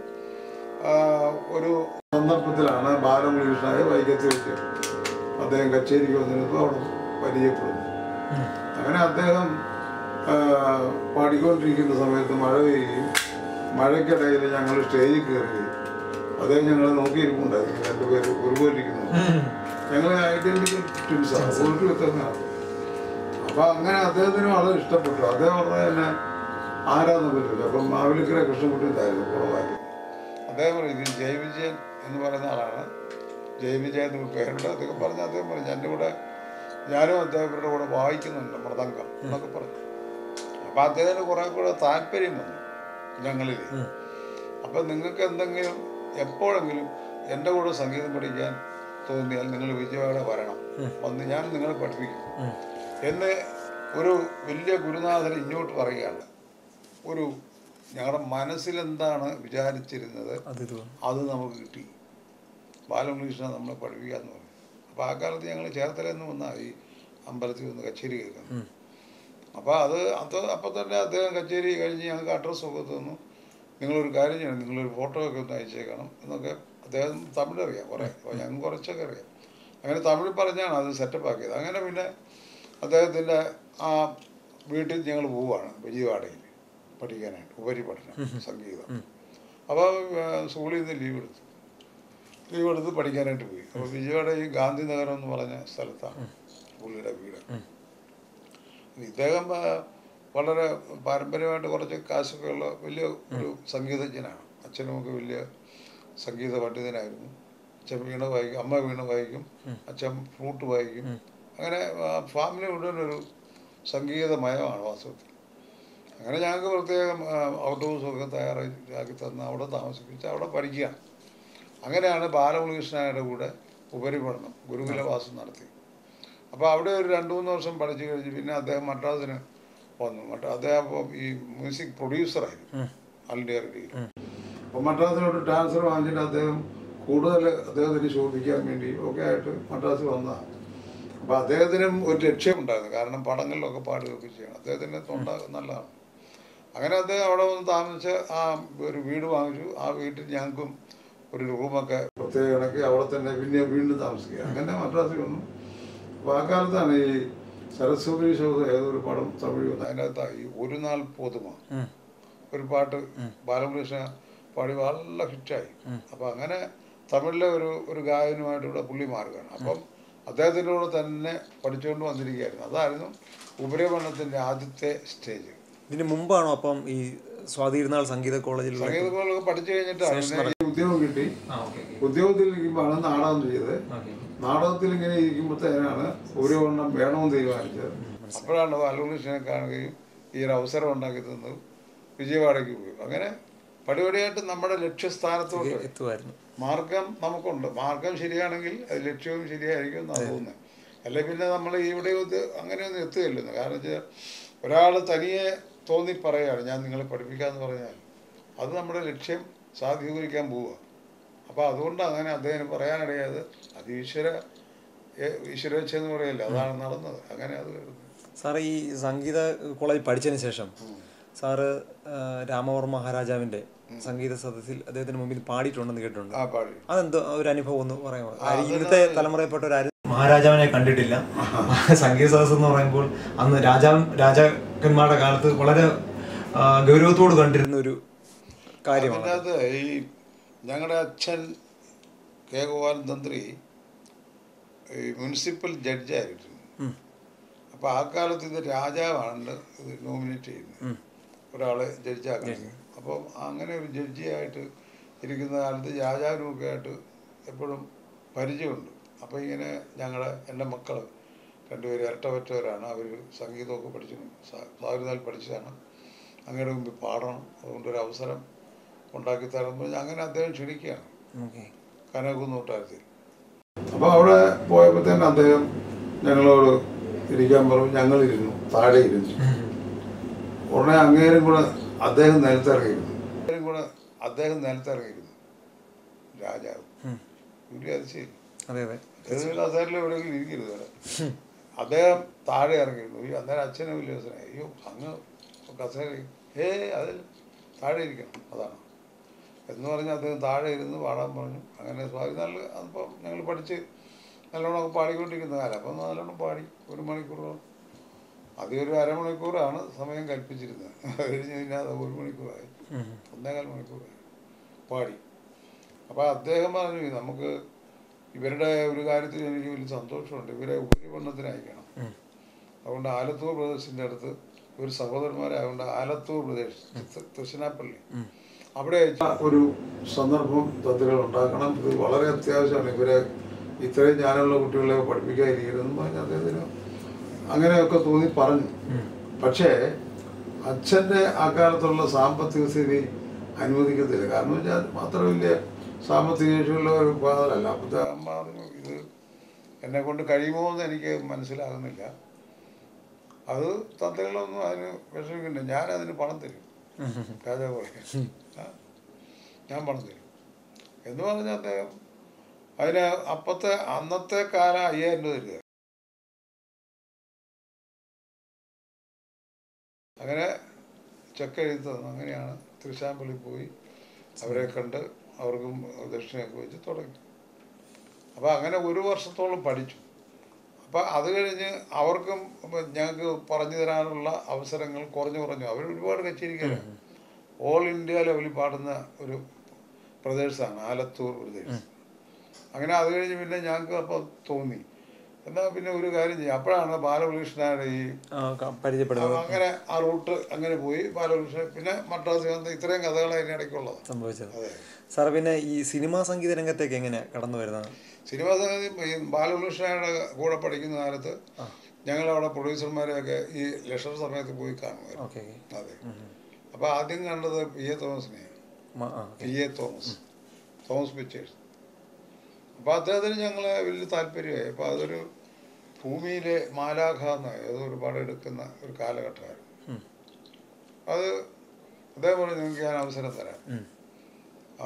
ആ, ഒരു സന്ദർഭത്തിലാണ് ബാലമുരളീകൃഷ്ണനായ വൈക്കത്ത് വെച്ച് അദ്ദേഹം കച്ചേരിക്ക് വന്നിരുന്നപ്പോൾ അവിടെ പരിചയപ്പെടുന്നു അങ്ങനെ അദ്ദേഹം ആ, പാടിക്കൊണ്ടിരിക്കുന്ന സമയത്ത് മഴ പെയ്യുകയും മഴയ്ക്കിടയിൽ ഞങ്ങൾ സ്റ്റേജിൽ കയറുകയും അദ്ദേഹം ഞങ്ങളെ നോക്കിയിരിപ്പുണ്ടായിരുന്നു രണ്ടുപേര് ഒരുപോലിരിക്കുന്നു ഞങ്ങൾ ഐഡന്റിക്കൽ ട്വിൻസാണ് ഒരു വ്യത്യാസമാണ് അപ്പൊ അങ്ങനെ അദ്ദേഹത്തിന് വളരെ ഇഷ്ടപ്പെട്ടു അദ്ദേഹം പറഞ്ഞ തന്നെ ആരാന്ന് പറ്റില്ല അപ്പം മാവിലിക്കര കൃഷ്ണൻകുട്ടിത്തായിരുന്നു കുറവായിരുന്നു അദ്ദേഹം പറഞ്ഞു ഇത് ജയ് വിജയൻ എന്ന് പറയുന്ന ആളാണ് ജയ് വിജയൻ എന്ന് പേരുണ്ട് അദ്ദേഹം പറഞ്ഞ അദ്ദേഹം പറഞ്ഞു എൻ്റെ കൂടെ ഞാനും അദ്ദേഹത്തിൻ്റെ കൂടെ വായിക്കുന്നുണ്ട് മൃദംഗം എന്നൊക്കെ പറഞ്ഞു അപ്പം അദ്ദേഹത്തിന് കുറെ കൂടെ താല്പര്യം വന്നു ഞങ്ങളിൽ അപ്പം നിങ്ങൾക്ക് എന്തെങ്കിലും എപ്പോഴെങ്കിലും എൻ്റെ കൂടെ സംഗീതം പഠിക്കാൻ തോന്നിയാൽ നിങ്ങൾ വിജയവാടെ വരണം വന്ന് ഞാൻ നിങ്ങളെ പഠിപ്പിക്കും എന്ന് ഒരു വലിയ ഗുരുനാഥൻ ഇങ്ങോട്ട് പറയുകയാണ് ഒരു ഞങ്ങളുടെ മനസ്സിലെന്താണ് വിചാരിച്ചിരുന്നത് അത് ഇത് വന്നു. അത് നമുക്ക് കിട്ടി ബാലകൃഷ്ണൻ നമ്മളെ പഠിപ്പിക്കാന്ന് പറഞ്ഞു അപ്പോൾ ആ കാലത്ത് ഞങ്ങൾ ചേർത്തലയിൽ നിന്ന് വന്നാൽ ഈ അമ്പലത്തിൽ വന്ന് കച്ചേരി കേൾക്കുന്നത് അപ്പോൾ അത് അത് അപ്പോൾ തന്നെ അദ്ദേഹം കച്ചേരി കഴിഞ്ഞ് ഞങ്ങൾക്ക് അഡ്രസ്സ് ഒക്കെ തന്നു നിങ്ങളൊരു കാര്യം ചെയ്യണം നിങ്ങളൊരു ഫോട്ടോ ഒക്കെ ഒന്ന് അയച്ചേക്കണം എന്നൊക്കെ അദ്ദേഹം തമിഴ് അറിയാം കുറേ അപ്പോൾ ഞങ്ങൾക്ക് കുറച്ചൊക്കെ അറിയാം അങ്ങനെ തമിഴ് പറഞ്ഞാണ് അത് സെറ്റപ്പ് ആക്കിയത് അങ്ങനെ പിന്നെ അദ്ദേഹത്തിൻ്റെ ആ വീട്ടിൽ ഞങ്ങൾ പോവുകയാണ് വിജയവാഡയിൽ പഠിക്കാനായിട്ട് ഉപരിപഠനം സംഗീതം അപ്പോൾ സ്കൂളിൽ നിന്ന് ലീവ് എടുത്തു ലീവ് എടുത്ത് പഠിക്കാനായിട്ട് പോയി അപ്പോൾ വിജയവാഡ ഈ ഗാന്ധിനഗരം എന്ന് പറഞ്ഞ സ്ഥലത്താണ് പുള്ളിയുടെ വീട് ഇദ്ദേഹം ആ, വളരെ പാരമ്പര്യമായിട്ട് കുറച്ച് കാശൊക്കെ ഉള്ള വലിയ ഒരു സംഗീതജ്ഞനാണ് അച്ഛനുമൊക്കെ വലിയ സംഗീത പണ്ഡിതനായിരുന്നു അച്ഛൻ വീണ വായിക്കും അമ്മ വീണ വായിക്കും അച്ഛൻ ഫ്ലൂട്ട് വായിക്കും അങ്ങനെ ആ, ഫാമിലി മുഴുവൻ ഒരു സംഗീതമയമാണ് വാസ്തവത്തിൽ അങ്ങനെ ഞങ്ങൾക്ക് പ്രത്യേകം ഔട്ട് ഹൗസൊക്കെ തയ്യാറാക്കി തന്ന് അവിടെ താമസിപ്പിച്ച് അവിടെ പഠിക്കുകയാണ് അങ്ങനെയാണ് ബാലമുരളികൃഷ്ണയുടെ കൂടെ ഉപരിപഠനം ഗുരുകുലവാസം നടത്തി അപ്പോൾ അവിടെ ഒരു രണ്ട് മൂന്ന് വർഷം പഠിച്ചു കഴിഞ്ഞ് പിന്നെ അദ്ദേഹം മദ്രാസിന് വന്നു മറ്റ അദ്ദേഹം അപ്പോൾ ഈ മ്യൂസിക് പ്രൊഡ്യൂസറായിരുന്നു ആൾ ഇന്ത്യ റേഡിയോയിൽ അപ്പോൾ മദ്രാസിലോട്ട് ട്രാൻസ്ഫർ വാങ്ങിച്ചിട്ട് അദ്ദേഹം കൂടുതൽ അദ്ദേഹത്തിന് ശോഭിക്കാൻ വേണ്ടി ഒക്കെ ആയിട്ട് മദ്രാസിൽ വന്നതാണ് അപ്പോൾ അദ്ദേഹത്തിനും ഒരു ലക്ഷ്യമുണ്ടായിരുന്നു കാരണം പടങ്ങളിലൊക്കെ പാടുകയൊക്കെ ചെയ്യണം അദ്ദേഹത്തിൻ്റെ തൊണ്ട നല്ലതാണ് അങ്ങനെ അദ്ദേഹം അവിടെ വന്ന് താമസിച്ച് ആ ഒരു വീട് വാങ്ങിച്ചു ആ വീട്ടിൽ ഞങ്ങൾക്കും ഒരു റൂമൊക്കെ പ്രത്യേക കണക്ക് അവിടെ തന്നെ പിന്നെ വീണ്ടും താമസിക്കുക അങ്ങനെ മദ്രാസിൽ വന്നു അപ്പോൾ ആ കാലത്താണ് ഈ സരസ്വതി ശോഭ ഏതൊരു പടം തമിഴ് വന്നു അതിനകത്ത് ഈ ഒരു നാൾ പോതുമ ഉം. ഒരു പാട്ട് ബാലകൃഷ്ണ പാടി നല്ല ഹിറ്റായി അപ്പം അങ്ങനെ തമിഴിലെ ഒരു ഒരു ഗായകനുമായിട്ട് ഇവിടെ പുള്ളി മാറുകയാണ് അപ്പം അദ്ദേഹത്തിൻ്റെ കൂടെ തന്നെ പഠിച്ചുകൊണ്ട് വന്നിരിക്കുകയായിരുന്നു അതായിരുന്നു ഉപരിപഠനത്തിൻ്റെ ആദ്യത്തെ സ്റ്റേജ് ഇതിന് മുമ്പാണോ അപ്പം ഈ സ്വാതിരുന്നാൾ സംഗീത കോളേജിൽ സംഗീത കോളേജൊക്കെ പഠിച്ചു കഴിഞ്ഞിട്ടാണ് പിന്നെ ഈ ഉദ്യോഗം കിട്ടി ആ ഓക്കെ ഉദ്യോഗത്തിൽ ഇരിക്കുമ്പോഴാണ് നാടകം ചെയ്തത് ഓക്കെ നാടകത്തിൽ ഇങ്ങനെ ഇരിക്കുമ്പോഴത്തേനാണ് ഉപരിപഠനം വേണമെന്ന് തീരുമാനിച്ചത് അപ്പോഴാണ് ബാലകൃഷ്ണനെ കാണുകയും ഈ ഒരു അവസരം ഉണ്ടാക്കി തന്നത് വിജയവാഡയ്ക്ക് പോയി അങ്ങനെ പടിപടിയായിട്ട് നമ്മുടെ ലക്ഷ്യസ്ഥാനത്തോട്ട് എത്തുമായിരുന്നു മാർഗം നമുക്കുണ്ട് മാർഗം ശരിയാണെങ്കിൽ അത് ലക്ഷ്യവും ശരിയായിരിക്കും എന്നാണ് തോന്നുന്നത് അല്ലെ പിന്നെ നമ്മൾ ഇവിടെ ഇത് അങ്ങനെയൊന്നും എത്തുകയില്ലെന്ന് കാരണം വെച്ചാൽ ഒരാൾ തനിയെ തോന്നി പറയുകയാണ് ഞാൻ നിങ്ങളെ പഠിപ്പിക്കാമെന്ന് പറഞ്ഞാൽ അത് നമ്മുടെ ലക്ഷ്യം സാധൂകരിക്കാൻ പോവുക അപ്പോൾ അതുകൊണ്ട് അങ്ങനെ അദ്ദേഹം പറയാനിടയായത് അത് ഈശ്വര ഏ- ഈശ്വരേച്ഛ എന്ന് പറയല്ലേ അതാണ് നടന്നത് അങ്ങനെ അത് വരുന്നത് സാറ് ഈ സംഗീത കോളേജിൽ പഠിച്ചതിന് ശേഷം സാറ് ആ, രാമവർമ്മ മഹാരാജാവിന്റെ സംഗീത സദസ്സിൽ അദ്ദേഹത്തിന് മുമ്പിൽ പാടിയിട്ടുണ്ടെന്ന് കേട്ടിട്ടുണ്ട് ആ പാടി അതെന്തോ ഒരു അനുഭവം ഒന്ന് പറയാമോ ആരും ഇന്നത്തെ തലമുറയിൽപ്പെട്ട ഒരു ആരും മഹാരാജാവിനെ കണ്ടിട്ടില്ല സംഗീത സദസ് എന്ന് പറയുമ്പോൾ അന്ന് രാജാവൻ രാജാക്കന്മാരുടെ കാലത്ത് വളരെ ആ, ഗൗരവത്തോട് കണ്ടിരുന്ന ഒരു കാര്യമാണ് അതിനകത്ത് ഈ ഞങ്ങളുടെ അച്ഛൻ കെ ഗോപാലൻ തന്ത്രി ഈ മുനിസിപ്പൽ ജഡ്ജായിരുന്നു അപ്പോൾ ആ കാലത്ത് ഇത് രാജാവാണ് ഇത് നോമിനേറ്റ് ചെയ്യുന്നത് ഒരാളെ ജഡ്ജാക്കുന്നത് അപ്പോൾ അങ്ങനെ ഒരു ജഡ്ജിയായിട്ട് ഇരിക്കുന്ന കാലത്ത് രാജാവിനുമൊക്കെ ആയിട്ട് എപ്പോഴും പരിചയമുണ്ട് അപ്പോൾ ഇങ്ങനെ ഞങ്ങളുടെ എൻ്റെ മക്കൾ രണ്ടുപേരും ഇരട്ട പറ്റവരാണ് അവർ സംഗീതമൊക്കെ പഠിച്ചിട്ടുണ്ട് സാഗുതാൽ പഠിച്ചതാണ് അങ്ങയുടെ മുമ്പിൽ പാടണം അതുകൊണ്ടൊരു അവസരം ഉണ്ടാക്കി തരാൻ പറഞ്ഞ് അങ്ങനെ അദ്ദേഹം ക്ഷണിക്കുകയാണ് ഓക്കെ കനകുന്ന് കൊട്ടാരത്തിൽ അപ്പോൾ അവിടെ പോയപ്പോഴത്തേന് അദ്ദേഹം ഞങ്ങളോട് ഇരിക്കാൻ പറഞ്ഞു ഞങ്ങളിരുന്നു താഴെ ഇരുന്നു ഉടനെ അങ്ങേരും കൂടെ അദ്ദേഹം നിലത്തിറങ്ങിയിരുന്നു അങ്ങേരും കൂടെ അദ്ദേഹം നിലത്തിറങ്ങിയിരുന്നു രാജാവ് വലിയ അതിശയം അതെ അതെ ഏതെങ്കിലും അസേരിൽ എവിടെയെങ്കിലും ഇരിക്കരുത് അവിടെ അദ്ദേഹം താഴെ ഇറങ്ങിയിരുന്നു അയ്യോ അന്നേരം അച്ഛനെ വലിയ ദിവസമായി അയ്യോ അങ്ങ് കസേര ഏ അതിൽ താഴെ ഇരിക്കണം അതാണ് എന്ന് പറഞ്ഞ് അദ്ദേഹം താഴെ ഇരുന്ന് പാടാൻ പറഞ്ഞു അങ്ങനെ സ്വാതി നല്ല അപ്പം ഞങ്ങൾ പഠിച്ച് നല്ലോണം പാടിക്കൊണ്ടിരിക്കുന്ന കാലം അപ്പം നല്ലോണം പാടി ഒരു മണിക്കൂറോളം ആദ്യം ഒരു അരമണിക്കൂറാണ് സമയം കൽപ്പിച്ചിരുന്നത് അത് കഴിഞ്ഞ് പിന്നെ അത് ഒരു മണിക്കൂറായി ഒന്നേകാൽ മണിക്കൂറായി പാടി അപ്പോൾ അദ്ദേഹം പറഞ്ഞു നമുക്ക് ഇവരുടെ ഒരു കാര്യത്തിൽ എനിക്ക് വലിയ സന്തോഷമുണ്ട് ഇവരെ ഉപരിപഠനത്തിന് അയക്കണം അതുകൊണ്ട് ആലത്തൂർ പ്രദേശിൻ്റെ അടുത്ത് ഒരു സഹോദരന്മാരായതുകൊണ്ട് ആലത്തൂർ പ്രദേശ് തൃ- തൃശ്ശിനാപ്പള്ളി അവിടെ അയച്ച ഒരു സന്ദർഭം തത്തുകൾ ഉണ്ടാക്കണം ഇത് വളരെ അത്യാവശ്യമാണ് ഇവരെ ഇത്രയും ജ്ഞാനമുള്ള കുട്ടികളെ പഠിപ്പിക്കാതിരിക്കരുതെന്ന് പറഞ്ഞ് അദ്ദേഹത്തിന് അങ്ങനെയൊക്കെ തോന്നി പറഞ്ഞു പക്ഷേ അച്ഛൻ്റെ ആ കാലത്തുള്ള സാമ്പത്തിക സ്ഥിതി അനുവദിക്കത്തില്ല കാരണം വെച്ചാൽ അത്ര വലിയ സാമ്പത്തിക ശേഷിയുള്ള ഒരു ഫാദറല്ല അപ്പോഴത്തെ അമ്മ പറഞ്ഞു ഇത് എന്നെ കൊണ്ട് കഴിയുമോ എന്ന് എനിക്ക് മനസ്സിലാകുന്നില്ല അത് തത്തകളൊന്നും അതിന് വിഷമിക്കണ്ട ഞാൻ അതിന് പണം തരും രാജാവ് പറയും. ആ, ഞാൻ പണം തരും എന്ന് പറഞ്ഞ അദ്ദേഹം അതിന് അപ്പത്തെ അന്നത്തെ കാലം അയ്യായിരം രൂപ തരിക അങ്ങനെ ചെക്ക് എഴുതി തന്നു അങ്ങനെയാണ് തൃശ്ശാമ്പള്ളി പോയി അവരെ കണ്ട് അവർക്കും ദക്ഷിണയൊക്കെ വെച്ച് തുടങ്ങി അപ്പോൾ അങ്ങനെ ഒരു വർഷത്തോളം പഠിച്ചു അപ്പോൾ അത് കഴിഞ്ഞ് അവർക്കും ഇപ്പം ഞങ്ങൾക്ക് പറഞ്ഞു തരാനുള്ള അവസരങ്ങൾ കുറഞ്ഞു കുറഞ്ഞു അവർ ഒരുപാട് കച്ചേരിക്കാരാണ് ഓൾ ഇന്ത്യ ലെവലിൽ പാടുന്ന ഒരു പ്രദേശമാണ് ആലത്തൂർ പ്രദേശം അങ്ങനെ അത് കഴിഞ്ഞ് പിന്നെ ഞങ്ങൾക്ക് അപ്പോൾ തോന്നി എന്നാൽ പിന്നെ ഒരു കാര്യം ചെയ്യാം അപ്പോഴാണ് ബാലകൃഷ്ണയുടെ ഈ ആ, ക- പരിചയപ്പെടുന്നത് അങ്ങനെ ആ റൂട്ട് അങ്ങനെ പോയി ബാലകൃഷ്ണൻ പിന്നെ മദ്രാസ് വന്ന് ഇത്രയും കഥകൾ അതിനിടയ്ക്കുള്ളത് സംഭവിച്ചത് അതെ സാർ പിന്നെ ഈ സിനിമാ സംഗീത രംഗത്തേക്ക് എങ്ങനെയാ കടന്നു വരുന്നത് സിനിമാ സംഗതി ഈ ബാലകൃഷ്ണയുടെ കൂടെ പഠിക്കുന്ന കാലത്ത് ഞങ്ങൾ അവിടെ പ്രൊഡ്യൂസർമാരെയൊക്കെ ഈ ലക്ഷർ സമയത്ത് പോയി കാണുമായിരുന്നു ഓക്കെ അതെ അപ്പോൾ ആദ്യം കണ്ടത് പി എ തോമസിനെയാണ് പി എ തോമസ് തോമസ് പിക്ചേഴ്സ് അപ്പോൾ അദ്ദേഹത്തിന് ഞങ്ങളെ വലിയ താല്പര്യമായി അപ്പോൾ അതൊരു ഭൂമിയിലെ മാലാഖ എന്ന ഏതോ ഒരു പടം എടുക്കുന്ന ഒരു കാലഘട്ടമായിരുന്നു അത് അദ്ദേഹം പറഞ്ഞു നിങ്ങൾക്ക് ഞാൻ അവസരം തരാം ആ,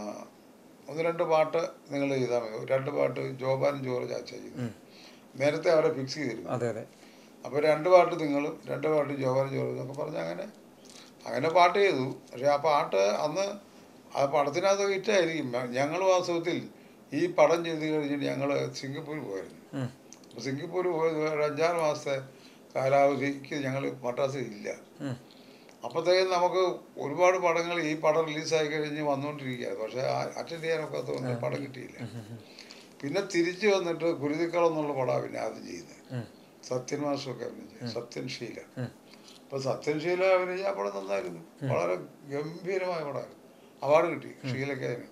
ഒന്ന് രണ്ട് പാട്ട് നിങ്ങൾ ചെയ്താൽ മതി രണ്ട് പാട്ട് ജോബാൻ ജോർജ് ആച്ച ചെയ്തു നേരത്തെ അവരെ ഫിക്സ് ചെയ്തിരുന്നു അതെ അതെ അപ്പോൾ രണ്ട് പാട്ട് നിങ്ങളും രണ്ട് പാട്ട് ജോബാൻ ജോർജ് എന്നൊക്കെ പറഞ്ഞ് അങ്ങനെ അങ്ങനെ പാട്ട് ചെയ്തു പക്ഷെ ആ പാട്ട് അന്ന് ആ പടത്തിനകത്ത് ഹിറ്റായിരിക്കും ഞങ്ങൾ വാസ്തവത്തിൽ ഈ പടം ചെയ്ത് കഴിഞ്ഞിട്ട് ഞങ്ങൾ സിംഗപ്പൂർ പോയിരുന്നു ഉം. അപ്പോൾ സിംഗപ്പൂർ പോയത് ഒരു അഞ്ചാറ് മാസത്തെ കാലാവധിക്ക് ഞങ്ങൾ മദ്രാസിൽ ഇല്ല ഉം. അപ്പോഴത്തേക്കും നമുക്ക് ഒരുപാട് പടങ്ങൾ ഈ പടം റിലീസായി കഴിഞ്ഞ് വന്നുകൊണ്ടിരിക്കുകയാണ് പക്ഷേ അറ്റൻഡ് ചെയ്യാനൊക്കെ തോന്നുന്നു പടം കിട്ടിയില്ല പിന്നെ തിരിച്ചു വന്നിട്ട് കുരുതിക്കളം എന്നുള്ള പടമാണ് പിന്നെ ആദ്യം ചെയ്യുന്നത് ഉം. സത്യൻ മാസ്റ്ററൊക്കെ അഭിനയിച്ചു സത്യൻ ശീല ഉം. അപ്പോൾ സത്യൻ ശീല അഭിനയിച്ച ആ പടം നന്നായിരുന്നു വളരെ ഗംഭീരമായ പടമായിരുന്നു അവാർഡ് കിട്ടി ഷീലയ്ക്ക് അതിന്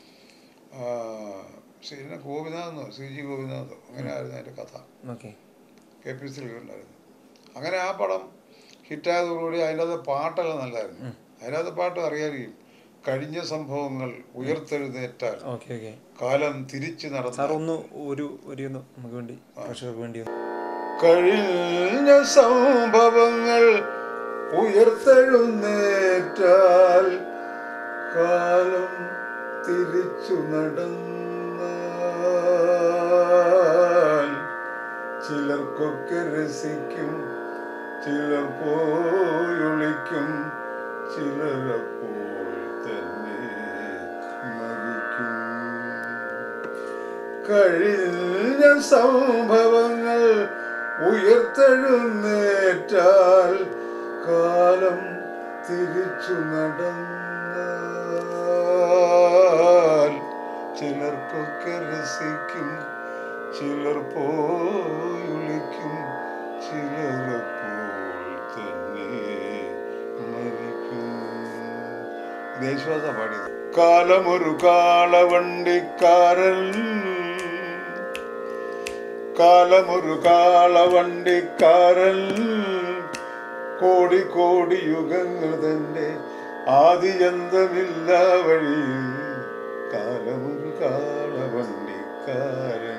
ആ, ശ്രീന ഗോപിനാഥെന്നോ സി ജി ഗോപിനാഥോ അങ്ങനെ ആയിരുന്നു അതിൻ്റെ കഥ ഓക്കെ കെ പി സി ഉണ്ടായിരുന്നു അങ്ങനെ ആ പടം ഹിറ്റായതോടുകൂടി അതിനകത്ത് പാട്ടെല്ലാം നല്ലതായിരുന്നു അതിനകത്ത് പാട്ട് അറിയാതിരിക്കും കഴിഞ്ഞ സംഭവങ്ങൾ ഉയർത്തെഴുന്നേറ്റാൽ ഓക്കെ ഓക്കെ കാലം തിരിച്ചു സാർ നടന്ന ഒന്ന് ഒരു ഒരു ഒന്ന് നമുക്ക് വേണ്ടി പ്രേക്ഷകർക്ക് വേണ്ടി ഒന്ന് കഴിഞ്ഞ സംഭവങ്ങൾ ഉയർത്തെഴുന്നേറ്റാൽ കാലം തിരിച്ചു നടന്നാൽ ചിലർക്കൊക്കെ രസിക്കും ചിലർ പോയൊളിക്കും ചിലരപ്പോൾ തന്നെ മരിക്കും കഴിഞ്ഞ സംഭവങ്ങൾ ഉയർത്തെഴുന്നേറ്റാൽ കാലം തിരിച്ചു നടന്നാൽ ചിലർക്കൊക്കെ രസിക്കും ചിലർ പോയൊളിക്കും ചിലരപ്പോൾ തന്നെ മരിക്കും ദേശവാസ പാടിയത് കാലമൊരു കാളവണ്ടിക്കാരൻ കാലമൊരു കാളവണ്ടിക്കാരൻ കോടി കോടി യുഗങ്ങൾ തന്റെ ആദിയന്തമില്ല വഴി കാലമൊരു കാളവണ്ടിക്കാരൻ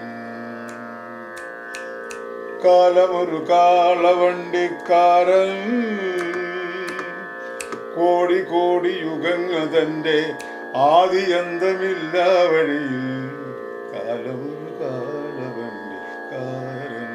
കാലമൊരു കാളവണ്ടിക്കാരൻ കോടി കോടി യുഗങ്ങൾ തന്റെ ആദിയന്തമില്ല വഴിയിൽ കാലമൊരു കാളവണ്ടിക്കാരൻ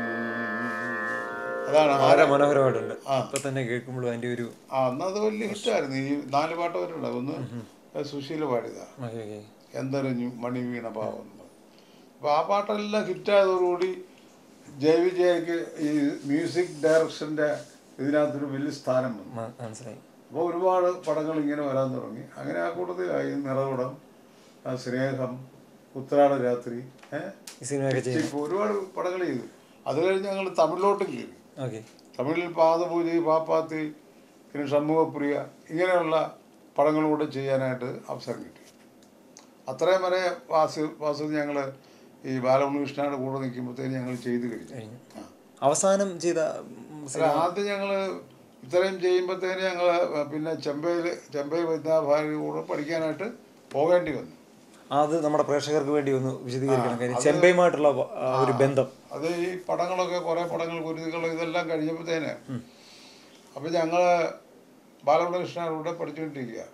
അതാണ് വളരെ മനോഹരമായിട്ടുണ്ട് ആ. ഇപ്പൊ തന്നെ കേൾക്കുമ്പോഴും അതിന്റെ ഒരു ആ അന്ന് അത് വലിയ ഹിറ്റായിരുന്നു ഈ നാല് പാട്ട് വരുന്നുണ്ട് ഒന്ന് സുശീല പാടിയതാ ഓക്കെ ഓക്കെ എന്തെറിഞ്ഞു മണി വീണ പാവം അപ്പോൾ ആ പാട്ടെല്ലാം ഹിറ്റായതോടുകൂടി ജയവിജയ്ക്ക് ഈ മ്യൂസിക് ഡയറക്ഷൻ്റെ ഇതിനകത്തൊരു വലിയ സ്ഥാനം വന്നു മനസ്സിലായി അപ്പോൾ ഒരുപാട് പടങ്ങൾ ഇങ്ങനെ വരാൻ തുടങ്ങി അങ്ങനെ ആ കൂട്ടത്തിലായി നിറകുടം ആ സ്നേഹം ഉത്രാട രാത്രി ഏഹ് ഈ സിനിമയൊക്കെ ചെയ്യുന്നു ഇപ്പോൾ ഒരുപാട് പടങ്ങൾ ചെയ്തു അത് കഴിഞ്ഞ് ഞങ്ങൾ തമിഴിലോട്ട് കയറി ഓക്കെ തമിഴിൽ പാദപൂജ പാപ്പാത്തി പിന്നെ ഷൺമുഖപ്രിയ ഇങ്ങനെയുള്ള പടങ്ങളൂടെ ചെയ്യാനായിട്ട് അവസരം കിട്ടി അത്രയും വരെ വാസു വാസു ഞങ്ങൾ ഈ ബാലമുണികൃഷ്ണയുടെ കൂടെ നിൽക്കുമ്പോഴത്തേന് ഞങ്ങൾ ചെയ്ത് കഴിഞ്ഞു കഴിഞ്ഞു ആ. അവസാനം ചെയ്ത ഉം, അല്ല ആദ്യം ഞങ്ങൾ ഇത്രയും ചെയ്യുമ്പോഴത്തേന് ഞങ്ങൾ പിന്നെ ചെമ്പയിൽ ചെമ്പൈ വൈദ്യനാഭാര്യ കൂടെ പഠിക്കാനായിട്ട് പോകേണ്ടി വന്നു അത് നമ്മുടെ പ്രേക്ഷകർക്ക് വേണ്ടി ഒന്ന് വിശദീകരിക്കണം കാര്യം ചെമ്പയുമായിട്ടുള്ള വ- ആ ഒരു ബന്ധം അത് ഈ പടങ്ങളൊക്കെ കുറേ പടങ്ങൾ കുരുതികൾ ഇതെല്ലാം കഴിഞ്ഞപ്പോഴത്തേന് അപ്പം ഞങ്ങൾ ബാലകൃഷ്ണനോടെ പഠിച്ചുകൊണ്ടിരിക്കുക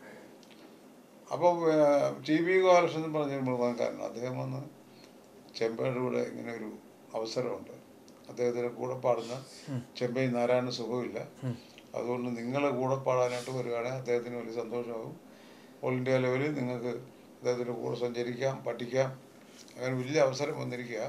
അപ്പോൾ ടി വി ഗോപാലകൃഷ്ണൻ എന്ന് പറഞ്ഞൊരു മൃദംഗക്കാരൻ അദ്ദേഹം വന്ന് ചെമ്പയുടെ കൂടെ ഇങ്ങനെ ഒരു അവസരമുണ്ട് അദ്ദേഹത്തിൻ്റെ കൂടെ പാടുന്ന ചെമ്പൈ നാരായണ സുഖമില്ല അതുകൊണ്ട് നിങ്ങളെ കൂടെ പാടാനായിട്ട് വരികയാണെങ്കിൽ അദ്ദേഹത്തിന് വലിയ സന്തോഷമാകും ഓൾ ഇന്ത്യ ലെവലിൽ നിങ്ങൾക്ക് അദ്ദേഹത്തിൻ്റെ കൂടെ സഞ്ചരിക്കാം പഠിക്കാം അങ്ങനെ വലിയ അവസരം വന്നിരിക്കുക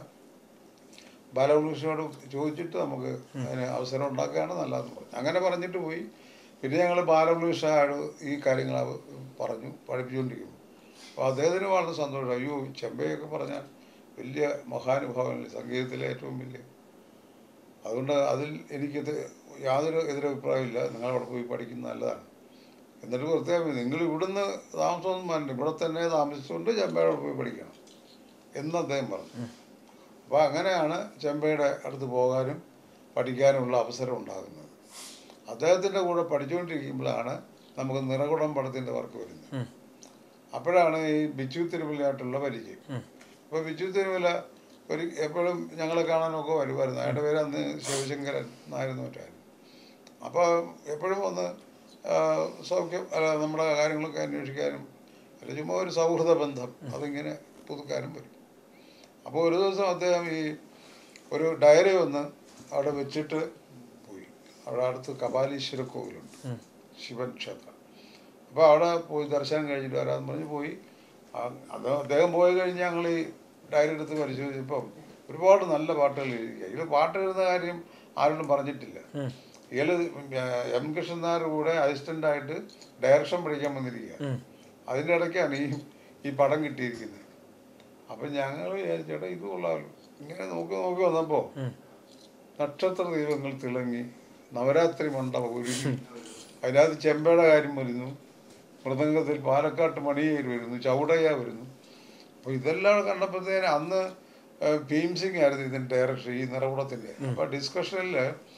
ബാലകൃഷ്ണനോട് ചോദിച്ചിട്ട് നമുക്ക് അതിന് അവസരം ഉണ്ടാക്കുകയാണ് നല്ലതെന്ന് പറഞ്ഞു അങ്ങനെ പറഞ്ഞിട്ട് പോയി പിന്നെ ഞങ്ങൾ ബാലകൃഷ്ണനോട് ഈ കാര്യങ്ങൾ അവ- പറഞ്ഞു പഠിപ്പിച്ചുകൊണ്ടിരിക്കും അപ്പോൾ അദ്ദേഹത്തിന് വളരെ സന്തോഷം അയ്യോ ചെമ്പയൊക്കെ പറഞ്ഞാൽ വലിയ മഹാനുഭാവനല്ലേ സംഗീതത്തിലെ ഏറ്റവും വലിയ അതുകൊണ്ട് അതിൽ എനിക്കത് യാതൊരു എതിരഭിപ്രായമില്ല നിങ്ങൾ അവിടെ പോയി പഠിക്കുന്നത് നല്ലതാണ് എന്നിട്ട് പ്രത്യേകം നിങ്ങൾ ഇവിടുന്ന് താമസമൊന്നും വേണ്ട ഇവിടെ തന്നെ താമസിച്ചുകൊണ്ട് ചെമ്പയുടെ പോയി പഠിക്കണം എന്ന് അദ്ദേഹം പറഞ്ഞു അപ്പോൾ അങ്ങനെയാണ് ചെമ്പയുടെ അടുത്ത് പോകാനും പഠിക്കാനുമുള്ള അവസരം ഉണ്ടാകുന്നത് അദ്ദേഹത്തിൻ്റെ കൂടെ പഠിച്ചുകൊണ്ടിരിക്കുമ്പോഴാണ് നമുക്ക് നിറകുടം പടത്തിൻ്റെ വർക്ക് വരുന്നത് ഉം. അപ്പോഴാണ് ഈ ബിച്ചു തിരുമലയായിട്ടുള്ള പരിചയം ഉം. അപ്പോൾ ബിച്ചു തിരുമല ഒരു എപ്പോഴും ഞങ്ങളെ കാണാനൊക്കെ വരുമായിരുന്നു അയാളുടെ പേര് അന്ന് ശിവശങ്കരൻ എന്നായിരുന്നു മറ്റായിരുന്നു അപ്പോൾ എപ്പോഴും വന്ന് ആ, സൗഖ്യം അല്ല നമ്മുടെ കാര്യങ്ങളൊക്കെ അന്വേഷിക്കാനും അല്ല ചുമ്മാ ഒരു സൗഹൃദ ബന്ധം അതിങ്ങനെ പുതുക്കാനും വരും അപ്പോൾ ഒരു ദിവസം അദ്ദേഹം ഈ ഒരു ഡയറി ഒന്ന് അവിടെ വെച്ചിട്ട് പോയി അവിടെ അടുത്ത് കപാലീശ്വര കോവിലുണ്ട് ഉം. ശിവൻ ക്ഷേത്രം അപ്പോൾ അവിടെ പോയി ദർശനം കഴിഞ്ഞിട്ട് വരാമെന്ന് പറഞ്ഞ് പോയി ആ- അത് അദ്ദേഹം പോയി കഴിഞ്ഞ് ഞങ്ങൾ ഈ ഡയറി എടുത്ത് പരിശോധിച്ചപ്പം ഒരുപാട് നല്ല പാട്ടുകൾ എഴുതിയ ഇതിൽ പാട്ട് എഴുതുന്ന കാര്യം ആരോടും പറഞ്ഞിട്ടില്ല ഉം. ഇയാൾ എം കൃഷ്ണൻ നായർ കൂടെ അസിസ്റ്റൻ്റായിട്ട് ഡയറക്ഷൻ പഠിക്കാൻ വന്നിരിക്കുക ഉം. അതിൻ്റെ ഇടയ്ക്കാണ് ഈ ഈ പടം കിട്ടിയിരിക്കുന്നത് അപ്പം ഞങ്ങൾ വിചാരിച്ചേട്ടാ ഇത് കൊള്ളാമല്ലോ ഇങ്ങനെ നോക്കി നോക്കി വന്നപ്പോൾ ഉം. നക്ഷത്ര ദൈവങ്ങൾ തിളങ്ങി നവരാത്രി മണ്ഡപം ഒരുങ്ങി അതിനകത്ത് ചെമ്പയുടെ കാര്യം വരുന്നു മൃദംഗത്തിൽ പാലക്കാട്ട് മണിയേര് വരുന്നു ചൗടയ്യ വരുന്നു അപ്പോൾ ഇതെല്ലാം കണ്ടപ്പോഴത്തേന് അന്ന് ഏഹ്, ഭീം സിംഗ് ആയിരുന്നു ഇതിൻ്റെ ഡയറക്ടർ ഈ നിറകുടത്തിൻ്റെ അപ്പോൾ ഡിസ്കഷനിൽ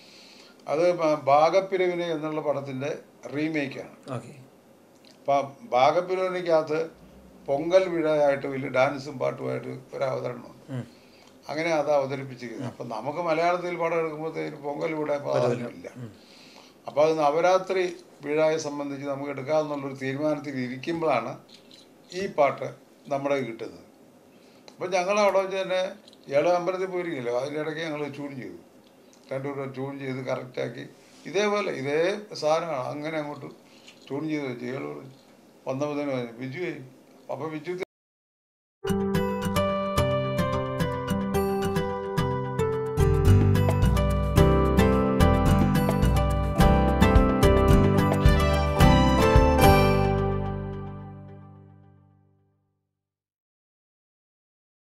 അത് ബ- ബാഗപ്പിരവിനെ എന്നുള്ള പടത്തിൻ്റെ റീമേക്കാണ് ഓക്കെ അപ്പം ബാഗപ്പിരവിനകത്ത് പൊങ്കൽ വിഴയായിട്ട് വലിയ ഡാൻസും പാട്ടുമായിട്ട് ഒരു അവതരണമുണ്ട് ഉം. അങ്ങനെ അത് അവതരിപ്പിച്ചിരിക്കുന്നത് അപ്പം നമുക്ക് മലയാളത്തിൽ പടം എടുക്കുമ്പോഴത്തേക്ക് പൊങ്കൽ വിട പ്രാധാന്യമില്ല അപ്പോൾ അത് നവരാത്രി വിഴായെ സംബന്ധിച്ച് നമുക്ക് എടുക്കാമെന്നുള്ളൊരു തീരുമാനത്തിൽ ഇരിക്കുമ്പോഴാണ് ഈ പാട്ട് നമ്മുടെ കയ്യിൽ കിട്ടുന്നത് അപ്പോൾ ഞങ്ങൾ അവിടെ വെച്ച് തന്നെ ഏഴ് അമ്പലത്തിൽ പോയിരിക്കില്ലോ അതിനിടയ്ക്ക് ഞങ്ങൾ ട്യൂൺ ചെയ്തു രണ്ടുകൂടെ ട്യൂൺ ചെയ്ത് കറക്റ്റാക്കി ഇതേപോലെ ഇതേ സാധനമാണ് അങ്ങനെ അങ്ങോട്ട് ട്യൂൺ ചെയ്ത് വെച്ച് ഇയാൾ വന്നപ്പോൾ തന്നെ പറഞ്ഞു, ബിജു അപ്പോൾ ബിജു